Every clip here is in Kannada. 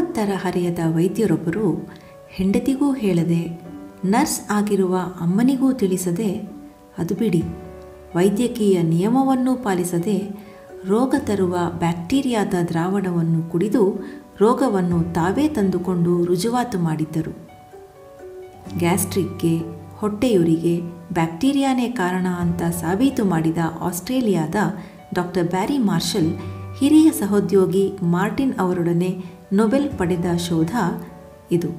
ಮೂವತ್ತರ ಹರೆಯದ ವೈದ್ಯರೊಬ್ಬರು ಹೆಂಡತಿಗೂ ಹೇಳದೆ ನರ್ಸ್ ಆಗಿರುವ ಅಮ್ಮನಿಗೂ ತಿಳಿಸದೆ ಅದು ಬಿಡಿ ವೈದ್ಯಕೀಯ ನಿಯಮವನ್ನೂ ಪಾಲಿಸದೆ ರೋಗ ತರುವ ಬ್ಯಾಕ್ಟೀರಿಯಾದ ದ್ರಾವಣವನ್ನು ಕುಡಿದು ರೋಗವನ್ನು ತಾವೇ ತಂದುಕೊಂಡು ರುಜುವಾತು ಮಾಡಿದ್ದರು ಗ್ಯಾಸ್ಟ್ರಿಕ್ಗೆ ಹೊಟ್ಟೆಯುರಿಗೆ ಬ್ಯಾಕ್ಟೀರಿಯಾನೇ ಕಾರಣ ಅಂತ ಸಾಬೀತು ಮಾಡಿದ ಆಸ್ಟ್ರೇಲಿಯಾದ ಡಾಕ್ಟರ್ ಬ್ಯಾರಿ ಮಾರ್ಷಲ್ ಹಿರಿಯ ಸಹೋದ್ಯೋಗಿ ಮಾರ್ಟಿನ್ ಅವರೊಡನೆ ನೊಬೆಲ್ ಪಡೆದ ಶೋಧ ಇದು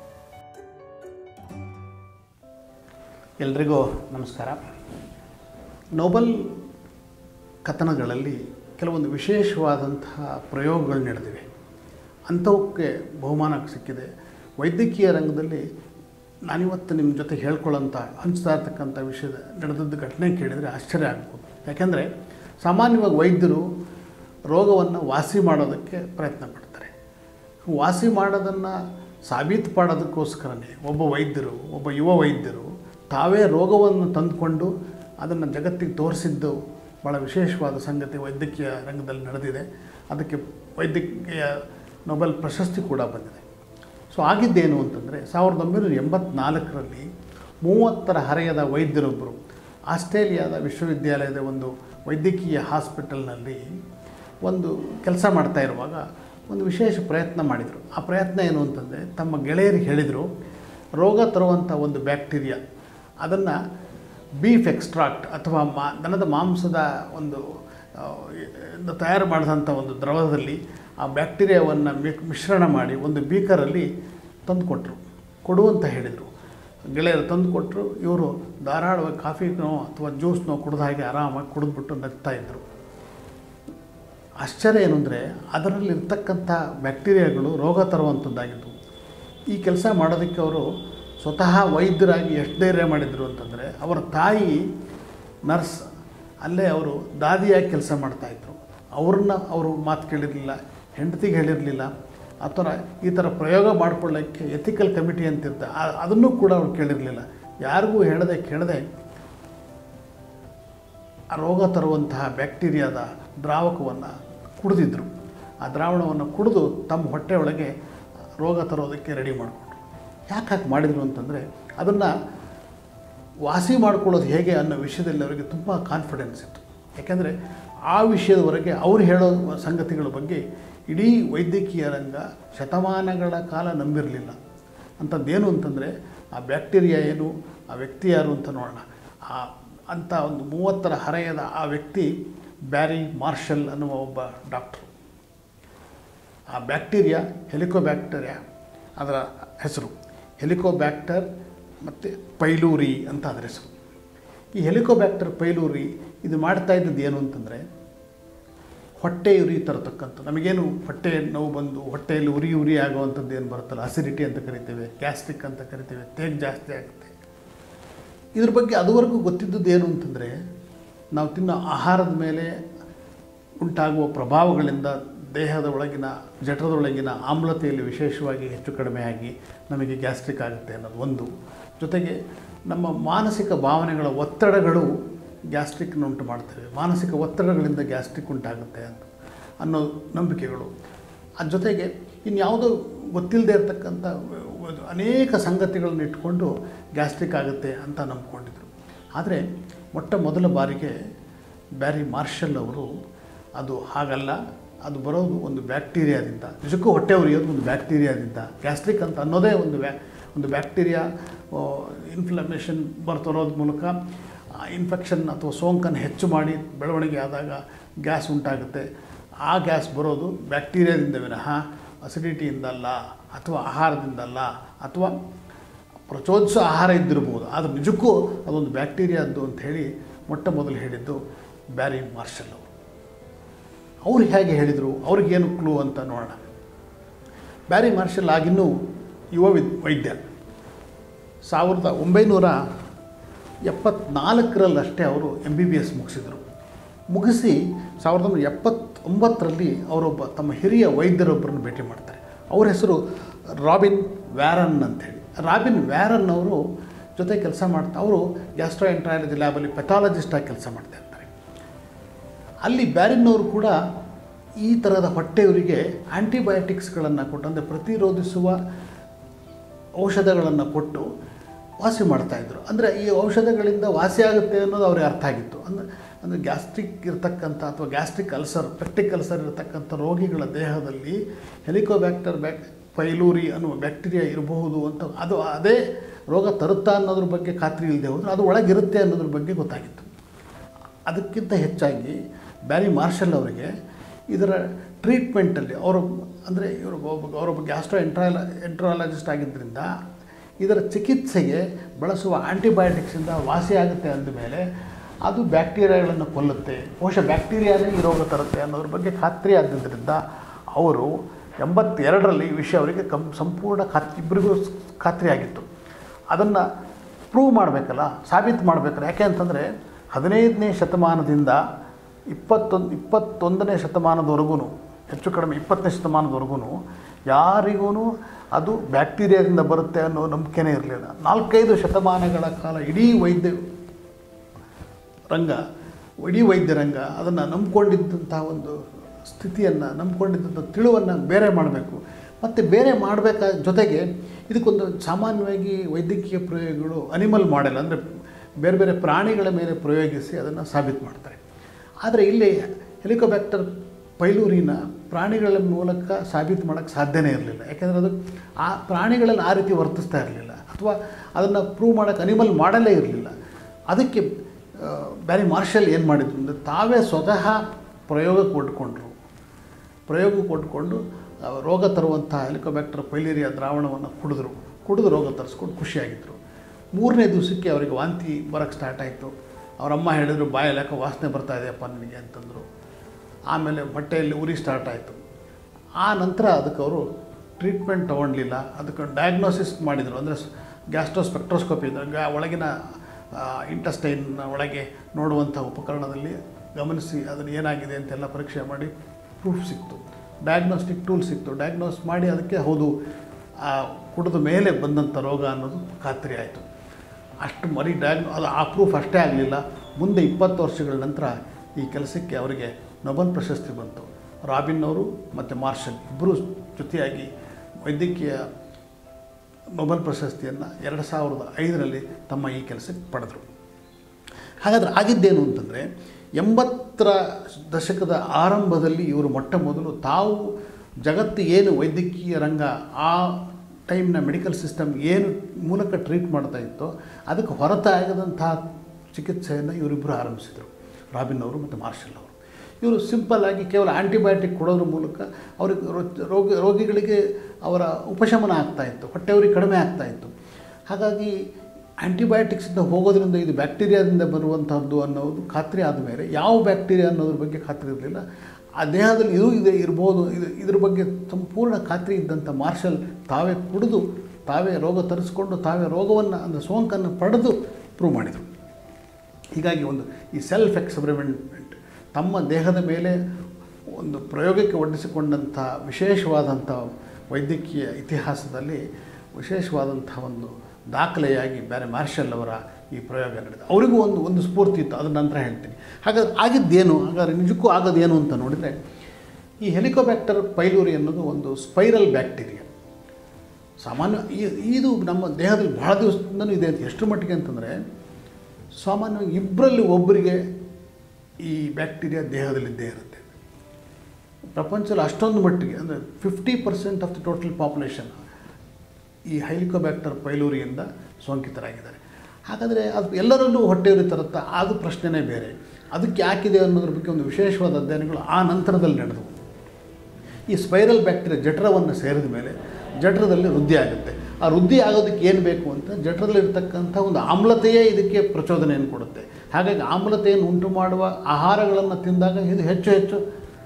ಎಲ್ರಿಗೂ ನಮಸ್ಕಾರ ನೊಬೆಲ್ ಕಥನಗಳಲ್ಲಿ ಕೆಲವೊಂದು ವಿಶೇಷವಾದಂತಹ ಪ್ರಯೋಗಗಳು ನಡೆದಿವೆ ಅಂಥವಕ್ಕೆ ಬಹುಮಾನ ಸಿಕ್ಕಿದೆ ವೈದ್ಯಕೀಯ ರಂಗದಲ್ಲಿ ನಾನಿವತ್ತು ನಿಮ್ಮ ಜೊತೆ ಹೇಳ್ಕೊಳ್ಳೋಂಥ ಹಂಚ್ತಾ ಇರ್ತಕ್ಕಂಥ ವಿಷಯದ ನಡೆದದ್ದು ಘಟನೆ ಕೇಳಿದರೆ ಆಶ್ಚರ್ಯ ಆಗ್ಬೋದು ಯಾಕೆಂದರೆ ಸಾಮಾನ್ಯವಾಗಿ ವೈದ್ಯರು ರೋಗವನ್ನು ವಾಸಿ ಮಾಡೋದಕ್ಕೆ ಪ್ರಯತ್ನ ಪಡ್ತಾರೆ ವಾಸಿ ಮಾಡೋದನ್ನು ಸಾಬೀತು ಮಾಡೋದಕ್ಕೋಸ್ಕರನೇ ಒಬ್ಬ ವೈದ್ಯರು ಒಬ್ಬ ಯುವ ವೈದ್ಯರು ತಾವೇ ರೋಗವನ್ನು ತಂದುಕೊಂಡು ಅದನ್ನು ಜಗತ್ತಿಗೆ ತೋರಿಸಿದ್ದು ಭಾಳ ವಿಶೇಷವಾದ ಸಂಗತಿ ವೈದ್ಯಕೀಯ ರಂಗದಲ್ಲಿ ನಡೆದಿದೆ ಅದಕ್ಕೆ ವೈದ್ಯಕೀಯ ನೊಬೆಲ್ ಪ್ರಶಸ್ತಿ ಕೂಡ ಬಂದಿದೆ ಸೊ ಆಗಿದ್ದೇನು ಅಂತಂದರೆ ಸಾವಿರದ ಒಂಬೈನೂರ ಎಂಬತ್ನಾಲ್ಕರಲ್ಲಿ ಮೂವತ್ತರ ಹರೆಯದ ವೈದ್ಯರೊಬ್ಬರು ಆಸ್ಟ್ರೇಲಿಯಾದ ವಿಶ್ವವಿದ್ಯಾಲಯದ ಒಂದು ವೈದ್ಯಕೀಯ ಹಾಸ್ಪಿಟಲ್ನಲ್ಲಿ ಒಂದು ಕೆಲಸ ಮಾಡ್ತಾ ಇರುವಾಗ ಒಂದು ವಿಶೇಷ ಪ್ರಯತ್ನ ಮಾಡಿದರು ಆ ಪ್ರಯತ್ನ ಏನು ಅಂತಂದರೆ ತಮ್ಮ ಗೆಳೆಯರಿಗೆ ಹೇಳಿದರು ರೋಗ ತರುವಂಥ ಒಂದು ಬ್ಯಾಕ್ಟೀರಿಯಾ ಅದನ್ನು ಬೀಫ್ ಎಕ್ಸ್ಟ್ರಾಕ್ಟ್ ಅಥವಾ ಮಾ ದನದ ಮಾಂಸದ ಒಂದು ಆ, ಇಂದ ತಯಾರು ಮಾಡಿದಂಥ ಒಂದು ದ್ರವದಲ್ಲಿ ಆ ಬ್ಯಾಕ್ಟೀರಿಯಾವನ್ನು ಮಿಕ್ ಮಿಶ್ರಣ ಮಾಡಿ ಒಂದು ಬೀಕರಲ್ಲಿ ತಂದು ಕೊಟ್ಟರು ಕೊಡುವಂತ ಹೇಳಿದರು ಗೆಳೆಯರು ತಂದು ಕೊಟ್ಟರು ಇವರು ಧಾರಾಳವಾಗಿ ಕಾಫಿನೋ ಅಥವಾ ಜ್ಯೂಸ್ನೋ ಕುಡಿದ ಹಾಗೆ ಆರಾಮಾಗಿ ಕುಡಿದ್ಬಿಟ್ಟು ನಗ್ತಾ ಇದ್ದರು ಆಶ್ಚರ್ಯ ಏನು ಅಂದರೆ ಅದರಲ್ಲಿರ್ತಕ್ಕಂಥ ಬ್ಯಾಕ್ಟೀರಿಯಾಗಳು ರೋಗ ತರುವಂಥದ್ದಾಗಿದ್ದು ಈ ಕೆಲಸ ಮಾಡೋದಕ್ಕೆ ಅವರು ಸ್ವತಃ ವೈದ್ಯರಾಗಿ ಎಷ್ಟು ಧೈರ್ಯ ಮಾಡಿದರು ಅಂತಂದರೆ ಅವರ ತಾಯಿ ನರ್ಸ್ ಅಲ್ಲೇ ಅವರು ದಾದಿಯಾಗಿ ಕೆಲಸ ಮಾಡ್ತಾಯಿದ್ರು ಅವ್ರನ್ನ ಅವರು ಮಾತು ಕೇಳಿರಲಿಲ್ಲ ಹೆಂಡತಿಗೆ ಹೇಳಿರಲಿಲ್ಲ ಆ ಥರ ಈ ಥರ ಪ್ರಯೋಗ ಮಾಡ್ಕೊಳ್ಳೋಕ್ಕೆ ಎಥಿಕಲ್ ಕಮಿಟಿ ಅಂತಿರ್ತ ಆ- ಅದನ್ನು ಕೂಡ ಅವ್ರು ಕೇಳಿರಲಿಲ್ಲ ಯಾರಿಗೂ ಹೇಳದೆ ಕೇಳದೆ ಆ ರೋಗ ತರುವಂತಹ ಬ್ಯಾಕ್ಟೀರಿಯಾದ ದ್ರಾವಕವನ್ನು ಕುಡಿದಿದ್ರು ಆ ದ್ರಾವಣವನ್ನು ಕುಡಿದು ತಮ್ಮ ಹೊಟ್ಟೆ ಒಳಗೆ ರೋಗ ತರೋದಕ್ಕೆ ರೆಡಿ ಮಾಡಿಕೊಂಡ್ರು ಯಾಕೆ ಹಾಗೆ ಮಾಡಿದರು ಅಂತಂದರೆ ಅದನ್ನು ವಾಸಿ ಮಾಡ್ಕೊಳ್ಳೋದು ಹೇಗೆ ಅನ್ನೋ ವಿಷಯದಲ್ಲಿ ಅವರಿಗೆ ತುಂಬ ಕಾನ್ಫಿಡೆನ್ಸ್ ಇತ್ತು ಯಾಕೆಂದರೆ ಆ ವಿಷಯದವರೆಗೆ ಅವ್ರು ಹೇಳೋ ಸಂಗತಿಗಳ ಬಗ್ಗೆ ಇಡೀ ವೈದ್ಯಕೀಯ ರಂಗ ಶತಮಾನಗಳ ಕಾಲ ನಂಬಿರಲಿಲ್ಲ ಅಂಥದ್ದೇನು ಅಂತಂದರೆ ಆ ಬ್ಯಾಕ್ಟೀರಿಯಾ ಏನು ಆ ವ್ಯಕ್ತಿ ಯಾರು ಅಂತ ನೋಡೋಣ ಆ ಅಂಥ ಒಂದು ಮೂವತ್ತರ ಹರೆಯದ ಆ ವ್ಯಕ್ತಿ ಬ್ಯಾರಿ ಮಾರ್ಷಲ್ ಅನ್ನುವ ಒಬ್ಬ ಡಾಕ್ಟ್ರು ಆ ಬ್ಯಾಕ್ಟೀರಿಯಾ ಹೆಲಿಕೋಬ್ಯಾಕ್ಟೀರಿಯಾ ಅದರ ಹೆಸರು ಹೆಲಿಕೋಬ್ಯಾಕ್ಟರ್ ಮತ್ತು ಪೈಲೂರಿ ಅಂತ ಅದರ ಹೆಸರು ಈ ಹೆಲಿಕೋಬ್ಯಾಕ್ಟರ್ ಪೈಲೂರಿ ಇದು ಮಾಡ್ತಾ ಇದ್ದದ್ದು ಏನು ಅಂತಂದರೆ ಹೊಟ್ಟೆ ಉರಿ ತರತಕ್ಕಂಥ ನಮಗೇನು ಹೊಟ್ಟೆ ನೋವು ಬಂದು ಹೊಟ್ಟೆಯಲ್ಲಿ ಉರಿ ಉರಿ ಆಗುವಂಥದ್ದು ಏನು ಬರುತ್ತಲ್ಲ ಅಸಿಡಿಟಿ ಅಂತ ಕರಿತೇವೆ ಗ್ಯಾಸ್ಟ್ರಿಕ್ ಅಂತ ಕರಿತೇವೆ ತೇಗ ಜಾಸ್ತಿ ಆಗುತ್ತೆ ಇದ್ರ ಬಗ್ಗೆ ಅದುವರೆಗೂ ಗೊತ್ತಿದ್ದದ್ದು ಏನು ಅಂತಂದರೆ ನಾವು ತಿನ್ನೋ ಆಹಾರದ ಮೇಲೆ ಉಂಟಾಗುವ ಪ್ರಭಾವಗಳಿಂದ ದೇಹದ ಒಳಗಿನ ಜಠರದೊಳಗಿನ ಆಮ್ಲತೆಯಲ್ಲಿ ವಿಶೇಷವಾಗಿ ಹೆಚ್ಚು ಕಡಿಮೆ ಆಗಿ ನಮಗೆ ಗ್ಯಾಸ್ಟ್ರಿಕ್ ಆಗುತ್ತೆ ಅನ್ನೋದು ಒಂದು ಜೊತೆಗೆ ನಮ್ಮ ಮಾನಸಿಕ ಭಾವನೆಗಳ ಒತ್ತಡಗಳು ಗ್ಯಾಸ್ಟ್ರಿಕ್ನ ಉಂಟು ಮಾಡ್ತವೆ ಮಾನಸಿಕ ಒತ್ತಡಗಳಿಂದ ಗ್ಯಾಸ್ಟ್ರಿಕ್ ಉಂಟಾಗುತ್ತೆ ಅಂತ ಅನ್ನೋ ನಂಬಿಕೆಗಳು ಅದ್ರ ಜೊತೆಗೆ ಇನ್ಯಾವುದೋ ಗೊತ್ತಿಲ್ಲದೆ ಇರತಕ್ಕಂಥ ಅನೇಕ ಸಂಗತಿಗಳನ್ನ ಇಟ್ಕೊಂಡು ಗ್ಯಾಸ್ಟ್ರಿಕ್ ಆಗುತ್ತೆ ಅಂತ ನಂಬ್ಕೊಂಡಿದ್ರು ಆದರೆ ಮೊಟ್ಟ ಮೊದಲ ಬಾರಿಗೆ ಬ್ಯಾರಿ ಮಾರ್ಷಲ್ ಅವರು ಅದು ಹಾಗಲ್ಲ ಅದು ಬರೋದು ಒಂದು ಬ್ಯಾಕ್ಟೀರಿಯಾದಿಂದ ನಿಜಕ್ಕೂ ಹೊಟ್ಟೆ ಉರಿಯೋದು ಒಂದು ಬ್ಯಾಕ್ಟೀರಿಯಾದಿಂದ ಗ್ಯಾಸ್ಟ್ರಿಕ್ ಅಂತ ಅನ್ನೋದೇ ಒಂದು ಬ್ಯಾ ಒಂದು ಬ್ಯಾಕ್ಟೀರಿಯಾ ಇನ್ಫ್ಲಮೇಷನ್ ಬರ್ತರೋದ್ರ ಮೂಲಕ ಇನ್ಫೆಕ್ಷನ್ ಅಥವಾ ಸೋಂಕನ್ನು ಹೆಚ್ಚು ಮಾಡಿ ಬೆಳವಣಿಗೆ ಆದಾಗ ಗ್ಯಾಸ್ ಉಂಟಾಗುತ್ತೆ ಆ ಗ್ಯಾಸ್ ಬರೋದು ಬ್ಯಾಕ್ಟೀರಿಯಾದಿಂದ ವಿನಃ ಅಸಿಡಿಟಿಯಿಂದಲ್ಲ ಅಥವಾ ಆಹಾರದಿಂದಲ್ಲ ಅಥವಾ ಪ್ರಚೋದಿಸೋ ಆಹಾರ ಇದ್ದಿರ್ಬೋದು ಆದರೆ ನಿಜಕ್ಕೂ ಅದೊಂದು ಬ್ಯಾಕ್ಟೀರಿಯಾದ್ದು ಅಂತ ಹೇಳಿ ಮೊಟ್ಟ ಮೊದಲು ಹೇಳಿದ್ದು ಬ್ಯಾರಿ ಮಾರ್ಷಲ್ ಅವರು ಅವ್ರು ಹೇಗೆ ಹೇಳಿದರು ಅವ್ರಿಗೇನು ಕ್ಲೂ ಅಂತ ನೋಡೋಣ ಬ್ಯಾರಿ ಮಾರ್ಷಲ್ ಆಗಿನ್ನೂ ಯುವ ವಿದ್ ವೈದ್ಯ ಸಾವಿರದ ಒಂಬೈನೂರ ಎಪ್ಪತ್ನಾಲ್ಕರಲ್ಲಷ್ಟೇ ಅವರು ಎಮ್ ಬಿ ಬಿ ಎಸ್ ಮುಗಿಸಿದರು ಮುಗಿಸಿ ಸಾವಿರದ ಒಂಬೈನೂರ ಎಪ್ಪತ್ತೊಂಬತ್ತರಲ್ಲಿ ಅವರೊಬ್ಬ ತಮ್ಮ ಹಿರಿಯ ವೈದ್ಯರೊಬ್ಬರನ್ನು ಭೇಟಿ ಮಾಡ್ತಾರೆ ಅವ್ರ ಹೆಸರು ರಾಬಿನ್ ವ್ಯಾರನ್ ಅಂತೇಳಿ ರಾಬಿನ್ ವ್ಯಾರನ್ ಅವರು ಜೊತೆ ಕೆಲಸ ಮಾಡ್ತಾ ಅವರು ಗ್ಯಾಸ್ಟ್ರೋ ಎಂಟ್ರಾಲಜಿ ಲ್ಯಾಬಲ್ಲಿ ಪೆಥಾಲಜಿಸ್ಟಾಗಿ ಕೆಲಸ ಮಾಡ್ತಾ ಇರ್ತಾರೆ ಅಲ್ಲಿ ಬ್ಯಾರಿನ್ನವರು ಕೂಡ ಈ ಥರದ ಹೊಟ್ಟೆಯವರಿಗೆ ಆ್ಯಂಟಿಬಯೋಟಿಕ್ಸ್ಗಳನ್ನು ಕೊಟ್ಟು ಅಂದರೆ ಪ್ರತಿರೋಧಿಸುವ ಔಷಧಗಳನ್ನು ಕೊಟ್ಟು ವಾಸಿ ಮಾಡ್ತಾಯಿದ್ರು ಅಂದರೆ ಈ ಔಷಧಗಳಿಂದ ವಾಸಿ ಆಗುತ್ತೆ ಅನ್ನೋದು ಅವ್ರಿಗೆ ಅರ್ಥ ಆಗಿತ್ತು ಅಂದರೆ ಅಂದರೆ ಗ್ಯಾಸ್ಟ್ರಿಕ್ ಇರತಕ್ಕಂಥ ಅಥವಾ ಗ್ಯಾಸ್ಟ್ರಿಕ್ ಅಲ್ಸರ್ ಪೆಕ್ಟಿಕ್ ಅಲ್ಸರ್ ಇರತಕ್ಕಂಥ ರೋಗಿಗಳ ದೇಹದಲ್ಲಿ ಹೆಲಿಕೋಬ್ಯಾಕ್ಟರ್ ಬ್ಯಾಕ್ ಪೈಲೂರಿ ಅನ್ನುವ ಬ್ಯಾಕ್ಟೀರಿಯಾ ಇರಬಹುದು ಅಂತ ಅದು ಅದೇ ರೋಗ ತರುತ್ತಾ ಅನ್ನೋದ್ರ ಬಗ್ಗೆ ಖಾತ್ರಿ ಇಲ್ಲದೆ ಹೋದರೆ ಅದು ಒಳಗಿರುತ್ತೆ ಅನ್ನೋದ್ರ ಬಗ್ಗೆ ಗೊತ್ತಾಗಿತ್ತು ಅದಕ್ಕಿಂತ ಹೆಚ್ಚಾಗಿ ಬ್ಯಾರಿ ಮಾರ್ಷಲ್ ಅವರಿಗೆ ಇದರ ಟ್ರೀಟ್ಮೆಂಟಲ್ಲಿ ಅವರು ಅಂದರೆ ಇವರು ಒಬ್ಬ ಅವರೊಬ್ಬ ಗ್ಯಾಸ್ಟ್ರೋ ಎಂಟ್ರಾಲ ಎಂಟ್ರಾಲಜಿಸ್ಟ್ ಆಗಿದ್ದರಿಂದ ಇದರ ಚಿಕಿತ್ಸೆಗೆ ಬಳಸುವ ಆ್ಯಂಟಿಬಯೋಟಿಕ್ಸಿಂದ ವಾಸಿಯಾಗುತ್ತೆ ಅಂದಮೇಲೆ ಅದು ಬ್ಯಾಕ್ಟೀರಿಯಾಗಳನ್ನು ಕೊಲ್ಲುತ್ತೆ ಬಹುಶಃ ಬ್ಯಾಕ್ಟೀರಿಯಾನೇ ಈ ರೋಗ ತರುತ್ತೆ ಅನ್ನೋದ್ರ ಬಗ್ಗೆ ಖಾತ್ರಿ ಆಗಿದ್ದರಿಂದ ಅವರು ಎಂಬತ್ತೆರಡರಲ್ಲಿ ಈ ವಿಷಯ ಅವರಿಗೆ ಕಂ ಸಂಪೂರ್ಣ ಖಾತ್ ಇಬ್ಬರಿಗೂ ಖಾತ್ರಿ ಆಗಿತ್ತು ಅದನ್ನು ಪ್ರೂವ್ ಮಾಡಬೇಕಲ್ಲ ಸಾಬೀತು ಮಾಡಬೇಕಲ್ಲ ಯಾಕೆ ಅಂತಂದರೆ ಹದಿನೈದನೇ ಶತಮಾನದಿಂದ ಇಪ್ಪತ್ತೊಂದು ಇಪ್ಪತ್ತೊಂದನೇ ಶತಮಾನದವರೆಗೂ ಹೆಚ್ಚು ಕಡಿಮೆ ಇಪ್ಪತ್ತನೇ ಶತಮಾನದವರೆಗೂ ಯಾರಿಗೂ ಅದು ಬ್ಯಾಕ್ಟೀರಿಯಾದಿಂದ ಬರುತ್ತೆ ಅನ್ನೋ ನಂಬಿಕೆನೇ ಇರಲಿಲ್ಲ ನಾಲ್ಕೈದು ಶತಮಾನಗಳ ಕಾಲ ಇಡೀ ವೈದ್ಯ ರಂಗ ಇಡೀ ವೈದ್ಯ ರಂಗ ಅದನ್ನು ನಂಬ್ಕೊಂಡಿದ್ದಂಥ ಒಂದು ಸ್ಥಿತಿಯನ್ನು ನಂಬ್ಕೊಂಡಿದ್ದಂಥ ತಿಳುವನ್ನು ಬೇರೆ ಮಾಡಬೇಕು ಮತ್ತು ಬೇರೆ ಮಾಡಬೇಕಾದ ಜೊತೆಗೆ ಇದಕ್ಕೊಂದು ಸಾಮಾನ್ಯವಾಗಿ ವೈದ್ಯಕೀಯ ಪ್ರಯೋಗಗಳು ಅನಿಮಲ್ ಮಾಡೆಲ್ ಅಂದರೆ ಬೇರೆ ಬೇರೆ ಪ್ರಾಣಿಗಳ ಮೇಲೆ ಪ್ರಯೋಗಿಸಿ ಅದನ್ನು ಸಾಬೀತು ಮಾಡ್ತಾರೆ ಆದರೆ ಇಲ್ಲಿ ಹೆಲಿಕೋಬ್ಯಾಕ್ಟರ್ ಪೈಲೂರಿನ ಪ್ರಾಣಿಗಳ ಮೂಲಕ ಸಾಬೀತು ಮಾಡೋಕ್ಕೆ ಸಾಧ್ಯನೇ ಇರಲಿಲ್ಲ ಯಾಕೆಂದರೆ ಅದು ಆ ಪ್ರಾಣಿಗಳಲ್ಲಿ ಆ ರೀತಿ ವರ್ತಿಸ್ತಾ ಇರಲಿಲ್ಲ ಅಥವಾ ಅದನ್ನು ಪ್ರೂವ್ ಮಾಡೋಕ್ಕೆ ಅನಿಮಲ್ ಮಾಡಲೇ ಇರಲಿಲ್ಲ ಅದಕ್ಕೆ ಆ, ಬ್ಯಾರಿ ಮಾರ್ಷಲ್ ಏನು ಮಾಡಿದ್ರು ಅಂದರೆ ತಾವೇ ಸ್ವತಃ ಪ್ರಯೋಗ ಕೊಟ್ಕೊಂಡ್ರು ಪ್ರಯೋಗ ಕೊಟ್ಕೊಂಡು ಆ, ರೋಗ ತರುವಂಥ ಹೆಲಿಕೋಬ್ಯಾಕ್ಟರ್ ಪೈಲೇರಿಯಾ ದ್ರಾವಣವನ್ನು ಕುಡಿದ್ರು ಕುಡಿದು ರೋಗ ತರಿಸ್ಕೊಂಡು ಖುಷಿಯಾಗಿದ್ದರು ಮೂರನೇ ದಿವಸಕ್ಕೆ ಅವರಿಗೆ ವಾಂತಿ ಬರೋಕ್ಕೆ ಸ್ಟಾರ್ಟ್ ಆಯಿತು ಅವರಮ್ಮ ಹೇಳಿದ್ರು ಬಾಯಲ್ಲಿ ಯಾಕೋ ವಾಸನೆ ಬರ್ತಾ ಇದೆಯಪ್ಪ ನನಗೆ ಅಂತಂದರು ಆಮೇಲೆ ಹೊಟ್ಟೆಯಲ್ಲಿ ಉರಿ ಸ್ಟಾರ್ಟ್ ಆಯಿತು ಆ ನಂತರ ಅದಕ್ಕೆ ಅವರು ಟ್ರೀಟ್ಮೆಂಟ್ ತೊಗೊಳ್ಲಿಲ್ಲ ಅದಕ್ಕೆ ಡಯಾಗ್ನೋಸಿಸ್ ಮಾಡಿದರು ಅಂದರೆ ಗ್ಯಾಸ್ಟ್ರೋ ಸ್ಪೆಕ್ಟ್ರೋಸ್ಕೋಪಿ ಗ ಒಳಗಿನ ಇಂಟಸ್ಟೈನ್ ಒಳಗೆ ನೋಡುವಂಥ ಉಪಕರಣದಲ್ಲಿ ಗಮನಿಸಿ ಅದನ್ನು ಏನಾಗಿದೆ ಅಂತೆಲ್ಲ ಪರೀಕ್ಷೆ ಮಾಡಿ ಪ್ರೂಫ್ ಸಿಕ್ತು ಡಯಾಗ್ನೋಸ್ಟಿಕ್ ಟೂಲ್ ಸಿಕ್ತು ಡಯಾಗ್ನೋಸ್ ಮಾಡಿ ಅದಕ್ಕೆ ಹೌದು ಆ ಕುಡಿದ ಮೇಲೆ ಬಂದಂಥ ರೋಗ ಅನ್ನೋದು ಖಾತ್ರಿ ಆಯಿತು ಅಷ್ಟು ಮರಿ ಡಯಾಗ್ನೋ ಅದು ಆ ಪ್ರೂಫ್ ಅಷ್ಟೇ ಆಗಲಿಲ್ಲ ಮುಂದೆ ಇಪ್ಪತ್ತು ವರ್ಷಗಳ ನಂತರ ಈ ಕೆಲಸಕ್ಕೆ ಅವರಿಗೆ ನೊಬೆಲ್ ಪ್ರಶಸ್ತಿ ಬಂತು ರಾಬಿನ್ ಅವರು ಮತ್ತು ಮಾರ್ಷಲ್ ಇಬ್ಬರೂ ಜೊತೆಯಾಗಿ ವೈದ್ಯಕೀಯ ನೊಬೆಲ್ ಪ್ರಶಸ್ತಿಯನ್ನು ಎರಡು ಸಾವಿರದ ಐದರಲ್ಲಿ ತಮ್ಮ ಈ ಕೆಲಸಕ್ಕೆ ಪಡೆದರು ಹಾಗಾದರೆ ಆಗಿದ್ದೇನು ಅಂತಂದರೆ ಎಂಬತ್ತರ ದಶಕದ ಆರಂಭದಲ್ಲಿ ಇವರು ಮೊಟ್ಟ ಮೊದಲು ತಾವು ಜಗತ್ತು ಏನು ವೈದ್ಯಕೀಯ ರಂಗ ಆ ಟೈಮ್ನ ಮೆಡಿಕಲ್ ಸಿಸ್ಟಮ್ ಏನು ಮೂಲಕ ಟ್ರೀಟ್ ಮಾಡ್ತಾ ಇತ್ತೋ ಅದಕ್ಕೆ ಹೊರತಾಗದಂತಹ ಚಿಕಿತ್ಸೆಯನ್ನು ಇವರಿಬ್ಬರು ಆರಂಭಿಸಿದರು ರಾಬಿನ್ ಅವರು ಮತ್ತು ಮಾರ್ಷಲ್ ಅವರು ಇವರು ಸಿಂಪಲ್ಲಾಗಿ ಕೇವಲ ಆ್ಯಂಟಿಬಯೋಟಿಕ್ ಕೊಡೋದ್ರ ಮೂಲಕ ಅವ್ರಿಗೆ ರೋ- ರೋಗ ರೋಗಿಗಳಿಗೆ ಅವರ ಉಪಶಮನ ಆಗ್ತಾಯಿತ್ತು ಹೊಟ್ಟೆವ್ರಿಗೆ ಕಡಿಮೆ ಆಗ್ತಾಯಿತ್ತು ಹಾಗಾಗಿ ಆ್ಯಂಟಿಬಯೋಟಿಕ್ಸಿಂದ ಹೋಗೋದ್ರಿಂದ ಇದು ಬ್ಯಾಕ್ಟೀರಿಯಾದಿಂದ ಬರುವಂಥದ್ದು ಅನ್ನೋದು ಖಾತ್ರಿ ಆದ ಮೇಲೆ ಯಾವ ಬ್ಯಾಕ್ಟೀರಿಯಾ ಅನ್ನೋದ್ರ ಬಗ್ಗೆ ಖಾತ್ರಿ ಇರಲಿಲ್ಲ ಆ ದೇಹದಲ್ಲಿ ಇದು ಇದೆ ಇರ್ಬೋದು ಇದು ಇದ್ರ ಬಗ್ಗೆ ಸಂಪೂರ್ಣ ಖಾತ್ರಿ ಇದ್ದಂಥ ಮಾರ್ಷಲ್ ತಾವೇ ಕುಡಿದು ತಾವೇ ರೋಗ ತರಿಸ್ಕೊಂಡು ತಾವೇ ರೋಗವನ್ನು ಅಂದರೆ ಸೋಂಕನ್ನು ಪಡೆದು ಪ್ರೂವ್ ಮಾಡಿದರು ಹೀಗಾಗಿ ಒಂದು ಈ ಸೆಲ್ಫ್ ಎಕ್ಸ್ಪರಿಮೆಂಟ್ ತಮ್ಮ ದೇಹದ ಮೇಲೆ ಒಂದು ಪ್ರಯೋಗಕ್ಕೆ ಒಡ್ಡಿಸಿಕೊಂಡಂಥ ವಿಶೇಷವಾದಂಥ ವೈದ್ಯಕೀಯ ಇತಿಹಾಸದಲ್ಲಿ ವಿಶೇಷವಾದಂಥ ಒಂದು ದಾಖಲೆಯಾಗಿ ಬೇರೆ ಮಾರ್ಷಲ್ ಅವರ ಈ ಪ್ರಯೋಗ ನಡೆದಿದೆ ಅವರಿಗೂ ಒಂದು ಒಂದು ಸ್ಫೂರ್ತಿ ಇತ್ತು ಅದರ ನಂತರ ಹೇಳ್ತೀನಿ ಹಾಗಾದ್ರೆ ಆಗಿದ್ದೇನು ಹಾಗಾದ್ರೆ ನಿಜಕ್ಕೂ ಆಗೋದೇನು ಅಂತ ನೋಡಿದರೆ ಈ ಹೆಲಿಕೋಬ್ಯಾಕ್ಟರ್ ಪೈಲೂರಿ ಅನ್ನೋದು ಒಂದು ಸ್ಪೈರಲ್ ಬ್ಯಾಕ್ಟೀರಿಯಾ ಸಾಮಾನ್ಯ ಈ- ಇದು ನಮ್ಮ ದೇಹದಲ್ಲಿ ಬಹಳ ದಿವಸದಿಂದನೂ ಇದೆ ಅಂತ ಎಷ್ಟು ಮಟ್ಟಿಗೆ ಅಂತಂದರೆ ಸಾಮಾನ್ಯವಾಗಿ ಇಬ್ಬರಲ್ಲಿ ಒಬ್ಬರಿಗೆ ಈ ಬ್ಯಾಕ್ಟೀರಿಯಾ ದೇಹದಲ್ಲಿದ್ದೇ ಇರುತ್ತೆ ಪ್ರಪಂಚದಲ್ಲಿ ಅಷ್ಟೊಂದು ಮಟ್ಟಿಗೆ ಅಂದರೆ fifty percent of the total population ಈ ಹೈಲಿಕೋಬ್ಯಾಕ್ಟರ್ ಪೈಲೂರಿಯಿಂದ ಸೋಂಕಿತರಾಗಿದ್ದಾರೆ ಹಾಗಾದರೆ ಅದು ಎಲ್ಲರಲ್ಲೂ ಹೊಟ್ಟೆಯುರಿ ತರುತ್ತಾ ಅದು ಪ್ರಶ್ನೆನೇ ಬೇರೆ ಅದಕ್ಕೆ ಯಾಕಿದೆ ಅನ್ನೋದ್ರ ಬಗ್ಗೆ ಒಂದು ವಿಶೇಷವಾದ ಅಧ್ಯಯನಗಳು ಆ ನಂತರದಲ್ಲಿ ನಡೆದವು ಈ ಸ್ಪೈರಲ್ ಬ್ಯಾಕ್ಟೀರಿಯಾ ಜಠರವನ್ನು ಸೇರಿದ ಮೇಲೆ ಜಠರದಲ್ಲಿ ವೃದ್ಧಿ ಆಗುತ್ತೆ ಆ ವೃದ್ಧಿ ಆಗೋದಕ್ಕೆ ಏನು ಬೇಕು ಅಂತ ಜಠರದಲ್ಲಿರ್ತಕ್ಕಂಥ ಒಂದು ಆಮ್ಲತೆಯೇ ಇದಕ್ಕೆ ಪ್ರಚೋದನೆಯನ್ನು ಕೊಡುತ್ತೆ ಹಾಗಾಗಿ ಆಮ್ಲತೆಯನ್ನು ಉಂಟು ಮಾಡುವ ಆಹಾರಗಳನ್ನು ತಿಂದಾಗ ಇದು ಹೆಚ್ಚು ಹೆಚ್ಚು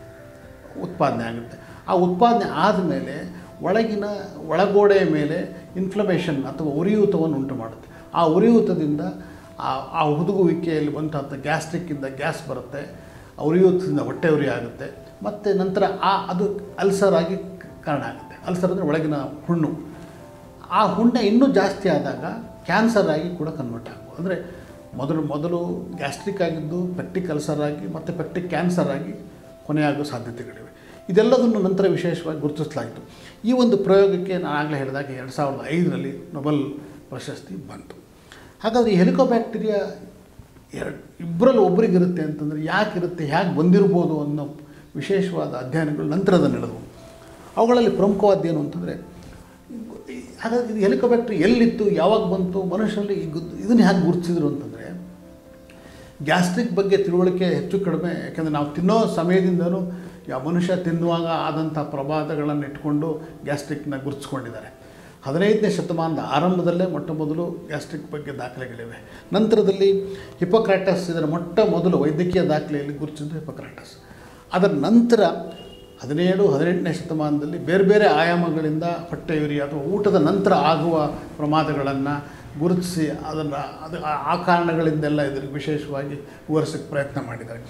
ಉತ್ಪಾದನೆ ಆಗುತ್ತೆ ಆ ಉತ್ಪಾದನೆ ಆದಮೇಲೆ ಒಳಗಿನ ಒಳಗೋಡೆಯ ಮೇಲೆ ಇನ್ಫ್ಲಮೇಷನ್ ಅಥವಾ ಉರಿಯೂತವನ್ನು ಉಂಟು ಮಾಡುತ್ತೆ ಆ ಉರಿಯೂತದಿಂದ ಆ ಆ ಹುದುಗುವಿಕೆಯಲ್ಲಿ ಬಂದಂಥ ಗ್ಯಾಸ್ಟ್ರಿಕ್ಕಿಂದ ಗ್ಯಾಸ್ ಬರುತ್ತೆ ಆ ಉರಿಯೂತದಿಂದ ಹೊಟ್ಟೆ ಉರಿ ಆಗುತ್ತೆ ಮತ್ತು ನಂತರ ಆ ಅದು ಅಲ್ಸರ್ ಆಗಿ ಕಾರಣ ಆಗುತ್ತೆ ಅಲ್ಸರ್ ಅಂದರೆ ಒಳಗಿನ ಹುಣ್ಣು ಆ ಹುಣ್ಣೆ ಇನ್ನೂ ಜಾಸ್ತಿ ಆದಾಗ ಕ್ಯಾನ್ಸರ್ ಆಗಿ ಕೂಡ ಕನ್ವರ್ಟ್ ಆಗ್ಬೋದು ಅಂದರೆ ಮೊದಲು ಮೊದಲು ಗ್ಯಾಸ್ಟ್ರಿಕ್ ಆಗಿದ್ದು ಪೆಕ್ಟಿಕ್ ಅಲ್ಸರ್ ಆಗಿ ಮತ್ತು ಪೆಕ್ಟಿಕ್ ಕ್ಯಾನ್ಸರ್ ಆಗಿ ಕೊನೆಯಾಗೋ ಸಾಧ್ಯತೆಗಳಿವೆ ಇದೆಲ್ಲದನ್ನು ನಂತರ ವಿಶೇಷವಾಗಿ ಗುರುತಿಸಲಾಯಿತು ಈ ಒಂದು ಪ್ರಯೋಗಕ್ಕೆ ನಾನು ಆಗಲೇ ಹೇಳಿದಾಗ ಎರಡು ಸಾವಿರದ ಐದರಲ್ಲಿ ನೊಬೆಲ್ ಪ್ರಶಸ್ತಿ ಬಂತು ಹಾಗಾದರೆ ಈ ಹೆಲಿಕೋಬ್ಯಾಕ್ಟೀರಿಯಾ ಎರಡು ಇಬ್ಬರಲ್ಲಿ ಒಬ್ಬರಿಗಿರುತ್ತೆ ಅಂತಂದರೆ ಯಾಕಿರುತ್ತೆ ಹೇಗೆ ಬಂದಿರ್ಬೋದು ಅನ್ನೋ ವಿಶೇಷವಾದ ಅಧ್ಯಯನಗಳು ನಂತರದ ನಡೆದವು ಅವುಗಳಲ್ಲಿ ಪ್ರಮುಖವಾದ ಏನು ಅಂತಂದರೆ ಹಾಗಾದ್ರೆ ಇದು ಹೆಲಿಕೋಬ್ಯಾಕ್ಟರ್ ಎಲ್ಲಿತ್ತು ಯಾವಾಗ ಬಂತು ಮನುಷ್ಯರಲ್ಲಿ ಇದನ್ನು ಹೇಗೆ ಗುರುತಿಸಿದ್ರು ಅಂತಂದರೆ ಗ್ಯಾಸ್ಟ್ರಿಕ್ ಬಗ್ಗೆ ತಿಳುವಳಿಕೆ ಹೆಚ್ಚು ಕಡಿಮೆ ಯಾಕೆಂದರೆ ನಾವು ತಿನ್ನೋ ಸಮಯದಿಂದನೂ ಯಾವ ಮನುಷ್ಯ ತಿನ್ನುವಾಗ ಆದಂಥ ಪ್ರಭಾದಗಳನ್ನು ಇಟ್ಕೊಂಡು ಗ್ಯಾಸ್ಟ್ರಿಕ್ನ ಗುರುತಿಸ್ಕೊಂಡಿದ್ದಾರೆ ಹದಿನೈದನೇ ಶತಮಾನದ ಆರಂಭದಲ್ಲೇ ಮೊಟ್ಟ ಮೊದಲು ಗ್ಯಾಸ್ಟ್ರಿಕ್ ಬಗ್ಗೆ ದಾಖಲೆಗಳಿವೆ ನಂತರದಲ್ಲಿ ಹಿಪೋಕ್ರಾಟಸ್ ಇದರ ಮೊಟ್ಟ ಮೊದಲು ವೈದ್ಯಕೀಯ ದಾಖಲೆಯಲ್ಲಿ ಗುರುತಿಸಿದ್ದು ಹಿಪೋಕ್ರಾಟಸ್ ಅದರ ನಂತರ ಹದಿನೇಳು ಹದಿನೆಂಟನೇ ಶತಮಾನದಲ್ಲಿ ಬೇರೆ ಬೇರೆ ಆಯಾಮಗಳಿಂದ ಹೊಟ್ಟೆಯುರಿ ಅಥವಾ ಊಟದ ನಂತರ ಆಗುವ ಪ್ರಮಾದಗಳನ್ನು ಗುರುತಿಸಿ ಅದನ್ನು ಅದು ಆ- ಆ ಕಾರಣಗಳಿಂದೆಲ್ಲ ಇದಕ್ಕೆ ವಿಶೇಷವಾಗಿ ವಿವರಿಸೋಕ್ಕೆ ಪ್ರಯತ್ನ ಮಾಡಿದ್ದಾರೆ